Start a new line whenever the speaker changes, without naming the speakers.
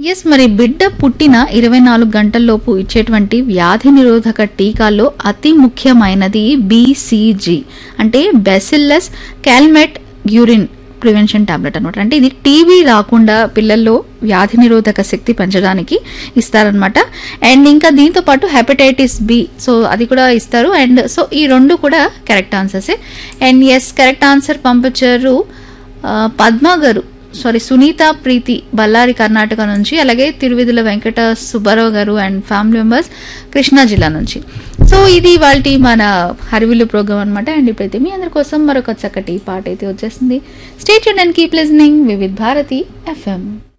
yes మరి బిడ్డ పుట్టిన ఇరవై నాలుగు గంటల్లోపు ఇచ్చేటువంటి వ్యాధి నిరోధక టీకాల్లో అతి ముఖ్యమైనది బీసీజీ అంటే బెసిల్లస్ క్యాల్మెట్ గ్యూరిన్ ప్రివెన్షన్ టాబ్లెట్ అనమాట అంటే ఇది టీబీ రాకుండా పిల్లల్లో వ్యాధి నిరోధక శక్తి పెంచడానికి ఇస్తారనమాట అండ్ ఇంకా దీంతో పాటు హెపటైటిస్ బి సో అది కూడా ఇస్తారు అండ్ సో ఈ రెండు కూడా కరెక్ట్ ఆన్సర్సే అండ్ ఎస్ కరెక్ట్ ఆన్సర్ పంపించారు ఆ, పద్మ గారు సారీ సునీత ప్రీతి బళ్ళారి కర్ణాటక నుంచి అలాగే తిరువిధుల వెంకట సుబ్బారావు గారు అండ్ ఫ్యామిలీ మెంబర్స్ కృష్ణా జిల్లా నుంచి సో ఇది వాళ్ళ మన హరివిల్లు ప్రోగ్రామ్ అనమాట అండ్ ఇప్పుడైతే మీ అందరి కోసం మరొక చక్కటి పాట అయితే వచ్చేసింది stay and keep listening Vividh Bharati FM